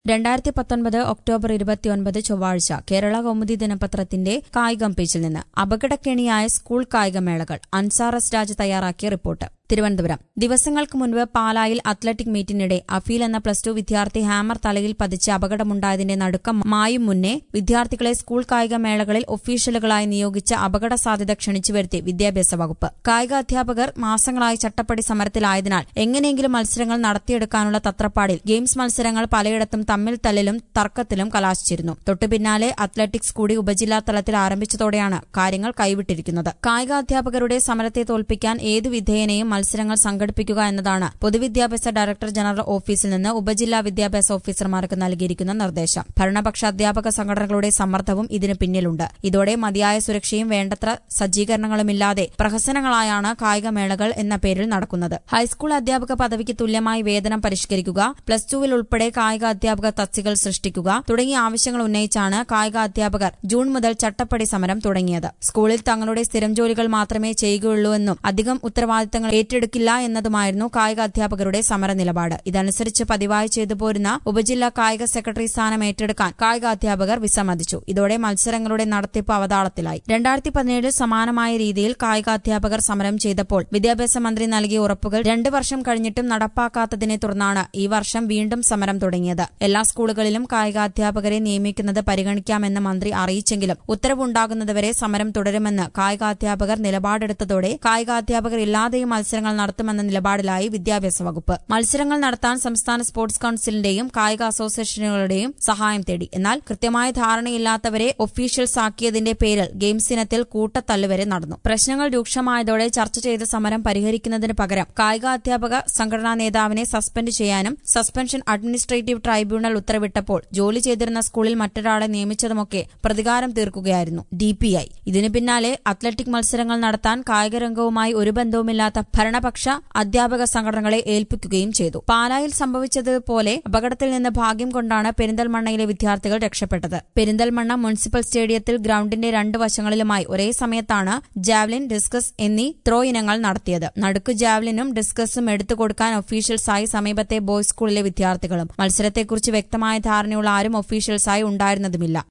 രണ്ടായിരത്തി പത്തൊൻപത് ഒക്ടോബർ ഇരുപത്തിയൊൻപത് ചൊവ്വാഴ്ച കേരള കൗമുദി ദിനപത്രത്തിന്റെ കായികം പേജിൽ നിന്ന് അപകടക്കെണിയായ സ്കൂൾ കായികമേളകൾ അൻസാർ എസ് രാജ് തയ്യാറാക്കിയ റിപ്പോർട്ട് തിരുവനന്തപുരം ദിവസങ്ങൾക്ക് മുൻപ് പാലായിൽ അത്ലറ്റിക് മീറ്റിനിടെ അഫീൽ എന്ന പ്ലസ് ടു വിദ്യാർത്ഥി ഹാമർ തലയിൽ പതിച്ച് അപകടമുണ്ടായതിന്റെ നടുക്കം മായും മുന്നേ വിദ്യാർത്ഥികളെ സ്കൂൾ കായികമേളകളിൽ ഒഫീഷ്യലുകളായി നിയോഗിച്ച അപകട സാധ്യത ക്ഷണിച്ചു വരുത്തി വിദ്യാഭ്യാസ വകുപ്പ് കായിക അധ്യാപകർ മാസങ്ങളായി ചട്ടപ്പടി സമരത്തിലായതിനാൽ എങ്ങനെയെങ്കിലും മത്സരങ്ങൾ നടത്തിയെടുക്കാനുള്ള തത്രപ്പാടിൽ ഗെയിംസ് മത്സരങ്ങൾ പലയിടത്തും തമ്മിൽ തല്ലിലും തർക്കത്തിലും കലാശിച്ചിരുന്നു തൊട്ടുപിന്നാലെ അത്ലറ്റിക്സ് കൂടി ഉപജില്ലാ തലത്തിൽ ആരംഭിച്ചതോടെയാണ് കാര്യങ്ങൾ കൈവിട്ടിരിക്കുന്നത് കായിക അധ്യാപകരുടെ സമരത്തെ തോൽപ്പിക്കാൻ ഏതു വിധേയനെയും മത്സരങ്ങൾ സംഘടിപ്പിക്കുക എന്നതാണ് പൊതുവിദ്യാഭ്യാസ ഡയറക്ടർ ജനറൽ ഓഫീസിൽ നിന്ന് ഉപജില്ലാ വിദ്യാഭ്യാസ ഓഫീസർമാർക്ക് നൽകിയിരിക്കുന്ന നിർദ്ദേശം ഭരണപക്ഷ അധ്യാപക സംഘടനകളുടെ സമ്മർദ്ദവും ഇതിന് പിന്നിലുണ്ട് ഇതോടെ മതിയായ സുരക്ഷയും വേണ്ടത്ര സജ്ജീകരണങ്ങളുമില്ലാതെ പ്രഹസനങ്ങളായാണ് കായികമേളകൾ എന്ന പേരിൽ നടക്കുന്നത് ഹൈസ്കൂൾ അധ്യാപക പദവിക്ക് തുല്യമായി വേതനം പരിഷ്കരിക്കുക പ്ലസ് ടുവിൽ ഉൾപ്പെടെ കായിക അധ്യാപക തസ്തികൾ സൃഷ്ടിക്കുക തുടങ്ങിയ ആവശ്യങ്ങൾ ഉന്നയിച്ചാണ് കായിക അധ്യാപകർ ജൂൺ മുതൽ ചട്ടപ്പടി സമരം തുടങ്ങിയത് സ്കൂളിൽ തങ്ങളുടെ സ്ഥിരം ജോലികൾ മാത്രമേ ചെയ്യുകയുള്ളൂ എന്നും അധികം ഉത്തരവാദിത്തങ്ങൾ ഏറ്റെടുക്കില്ല എന്നതുമായിരുന്നു കായിക അധ്യാപകരുടെ സമര നിലപാട് ഇതനുസരിച്ച് പതിവായി ചെയ്തു പോരുന്ന ഉപജില്ലാ കായിക സെക്രട്ടറി സ്ഥാനം ഏറ്റെടുക്കാൻ കായിക അധ്യാപകർ വിസമ്മതിച്ചു ഇതോടെ മത്സരങ്ങളുടെ നടത്തിപ്പ് അവതാളത്തിലായി രണ്ടായിരത്തി പതിനേഴിൽ സമാനമായ രീതിയിൽ കായിക അധ്യാപകർ സമരം ചെയ്തപ്പോൾ വിദ്യാഭ്യാസ മന്ത്രി നൽകിയ ഉറപ്പുകൾ രണ്ട് വർഷം കഴിഞ്ഞിട്ടും നടപ്പാക്കാത്തതിനെ തുടർന്നാണ് ഈ വർഷം വീണ്ടും സമരം തുടങ്ങിയത് എല്ലാ സ്കൂളുകളിലും കായിക അധ്യാപകരെ നിയമിക്കുന്നത് പരിഗണിക്കാമെന്ന് മന്ത്രി അറിയിച്ചെങ്കിലും ഉത്തരവുണ്ടാകുന്നതുവരെ സമരം തുടരുമെന്ന് കായികാധ്യാപകർ നിലപാടെടുത്തതോടെ കായികാധ്യാപകർ ഇല്ലാതെയും മത്സരങ്ങൾ നടത്തുമെന്ന നിലപാടിലായി വിദ്യാഭ്യാസ വകുപ്പ് മത്സരങ്ങൾ നടത്താൻ സംസ്ഥാന സ്പോർട്സ് കൌൺസിലിന്റെയും കായിക അസോസിയേഷനുകളുടെയും സഹായം തേടി എന്നാൽ കൃത്യമായ ധാരണയില്ലാത്തവരെ ഒഫീഷ്യൽസ് ആക്കിയതിന്റെ പേരിൽ ഗെയിംസ് ഇനത്തിൽ കൂട്ടത്തല്ലുവരെ നടന്നു പ്രശ്നങ്ങൾ രൂക്ഷമായതോടെ ചർച്ച ചെയ്ത സമരം പരിഹരിക്കുന്നതിന് പകരം കായിക അധ്യാപക സംഘടനാ നേതാവിനെ സസ്പെൻഡ് ചെയ്യാനും സസ്പെൻഷൻ അഡ്മിനിസ്ട്രേറ്റീവ് ട്രൈബ്യൂണൽ ഉത്തരവിട്ടപ്പോൾ ജോലി ചെയ്തിരുന്ന സ്കൂളിൽ മറ്റൊരാളെ നിയമിച്ചതുമൊക്കെ പ്രതികാരം തീർക്കുകയായിരുന്നു ഡിപിഐ ഇതിനു പിന്നാലെ അത്ലറ്റിക് മത്സരങ്ങൾ നടത്താൻ കായികരംഗവുമായി ഒരു ബന്ധവുമില്ലാത്ത ഭരണപക്ഷ അധ്യാപക സംഘടനകളെ ഏൽപ്പിക്കുകയും ചെയ്തു പാലായിൽ സംഭവിച്ചതുപോലെ അപകടത്തിൽ നിന്ന് ഭാഗ്യം കൊണ്ടാണ് പെരിന്തൽമണ്ണയിലെ വിദ്യാർത്ഥികൾ രക്ഷപ്പെട്ടത് പെരിന്തൽമണ്ണ മുനിസിപ്പൽ സ്റ്റേഡിയത്തിൽ ഗ്രൌണ്ടിന്റെ രണ്ട് വശങ്ങളിലുമായി ഒരേ സമയത്താണ് ജാവ്ലിൻ ഡിസ്കസ് എന്നീ ത്രോ ഇനങ്ങൾ നടത്തിയത് നടുക്ക് ജാവ്ലിനും ഡിസ്കസും എടുത്തു കൊടുക്കാൻ ഒഫീഷ്യൽസായി സമീപത്തെ ബോയ്സ് സ്കൂളിലെ വിദ്യാർത്ഥികളും മത്സരത്തെക്കുറിച്ച് വ്യക്തമായ ധാരണയുള്ള ആരും ഒഫീഷ്യൽസായി ഉണ്ടായിരുന്നതുമില്ല